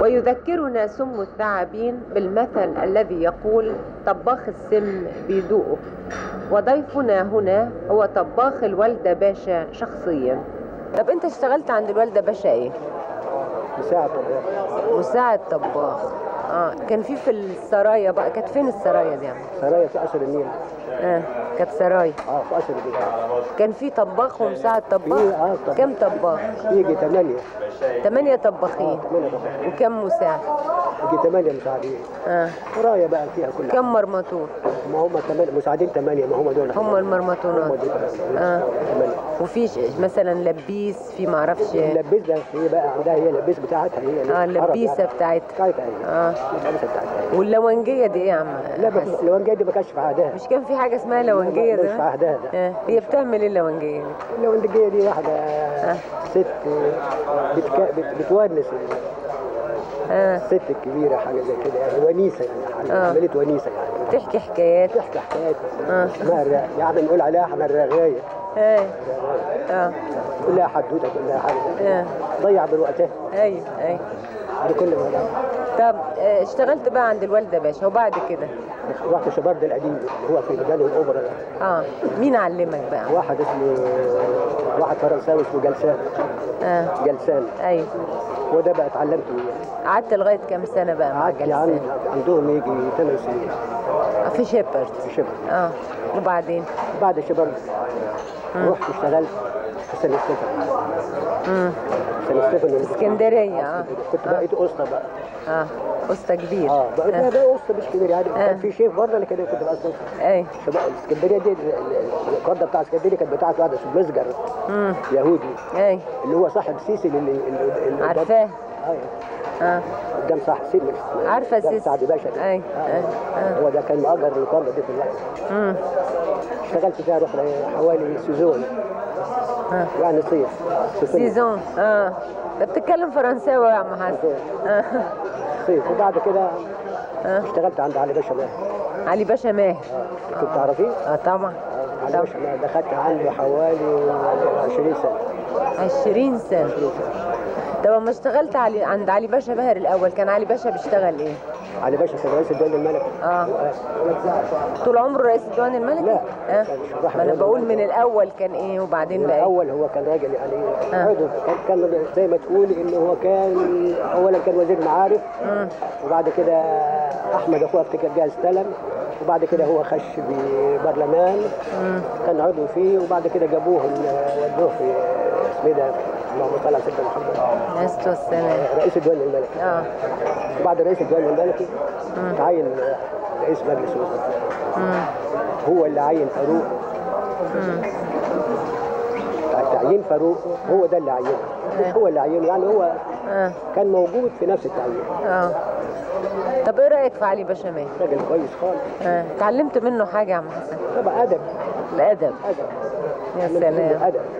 ويذكرنا سم الثعابين بالمثل الذي يقول طباخ السم بيدوقه وضيفنا هنا هو طباخ الوالدة باشا شخصيا طب انت اشتغلت عند الوالدة باشا ايه؟ مساعد طباخ مساعد طباخ اه كان في في السرايا بقى كانت فين السرايا دي يعني؟ سرايا في قصر النيل اه كانت سرايا اه في قصر النيل كان في طباخ ومساعد طباخ في اه طباخ كم طباخ؟ يجي ثمانية ثمانية طباخين ثمانية طباخ وكم مساعد؟ يجي ثمانية مساعدين اه سرايا بقى فيها كلها كم مرمطون؟ ما هم ثمانية مساعدين ثمانية ما هم دول هم هم المرمطونات دول اه ثمانية وفي ش- مثلا لبيس في معرفش اللبيس ده هي بقى عندها هي اللبيس بتاعتها هي اه اللبيسه بتاعتها بتاعتها هي اه اللبيسة بتاعتها هي واللونجيه دي ايه يا عم لا حسن؟ بس لو دي ما كانش في عهدها مش كان في حاجه اسمها لونجيه مش في ده عهدها ده آه. هي بتعمل ايه اللونجيه دي اللونجية دي واحدة ست بتك... بت... بتونس اه الست الكبيرة حاجة زي كده يعني ونيسة يعني حاجة آه. عملت ونيسة يعني تحكي حكايات تحكي حكايات آه. اسمها الرا- يعني نقول عليها احنا الرغاية اه اه كلها حدوتة كلها حاجة زي كده. اه ضيع بالوقتها ايوه ايوه بكل ما طب آه، اشتغلت بقى عند الوالده باشا وبعد كده رحت شبارد القديم اللي هو في ميدان الاوبرا ده. اه مين علمك بقى واحد اسمه واحد فرنساوي اسمه جلسان اه جلسان ايوه وده بقى اتعلمت وياه قعدت لغايه كام سنه بقى مع قعدت يعني جلسان عندهم يجي ثمان سنين في شيبرد في شبر اه وبعدين بعد شبر رحت اشتغلت في سان ستيفن امم سان ستيفن اللي- اسكندريه اه كنت بقيت اسطى بقى اه قسطه كبير اه بقى بقى, بقى اسطى مش كبير يعني آه. كان في شيف بره اللي كده كنت بقى اسطى اي شباب اسكندريه دي ال- ال- القرده بتاع اسكندريه كانت بتاعت واحد اسمه مسجر امم يهودي اي اللي هو صاحب سيسي اللي اللي- اللي عارفاه اه اه قدام صاحب سيسي عارفة قدام سيسي. سعد باشا ده. أي. آه. أي. آه. هو ده كان مأجر القرده دي في الوقت امم اشتغلت فيها رحت حوالي سيزون آه. يعني صيف صيفين. سيزون اه ده بتتكلم فرنساوي يا عم حسن آه. صيف وبعد كده آه. اشتغلت عند علي باشا ماهر علي باشا ماهر كنت تعرفيه؟ اه طبعا علي طبعا باشا ماهر دخلت عنده حوالي 20 سنه 20 سنه طب لما اشتغلت علي عند علي باشا ماهر الاول كان علي باشا بيشتغل ايه؟ علي باشا كان رئيس الدول الملكي اه طول عمره رئيس الديوان الملكي؟ لا. اه كان راح ما انا الديوان بقول الملكي. من الاول كان ايه وبعدين من بقى إيه؟ الاول هو كان راجل يعني آه. عضو كان كان زي ما تقول انه هو كان اولا كان وزير معارف مم. وبعد كده احمد اخوه افتكر جه استلم وبعد كده هو خش ببرلمان مم. كان عضو فيه وبعد كده جابوه ال- ودوه في اسمه إيه ده اللهم صل على سيدنا محمد نست والسلام رئيس الدول الملكي اه وبعد رئيس الدول الملكي تعين رئيس مجلس الوزراء مم. هو اللي عين فاروق مم. تعيين فاروق هو ده اللي عينه مش هو اللي عينه يعني هو اه كان موجود في نفس التعيين اه طب ايه رايك في علي باشا ماهر؟ راجل كويس خالص اه اتعلمت منه حاجه يا عم حسن طبعا ادب الادب ادب يا سلام ادب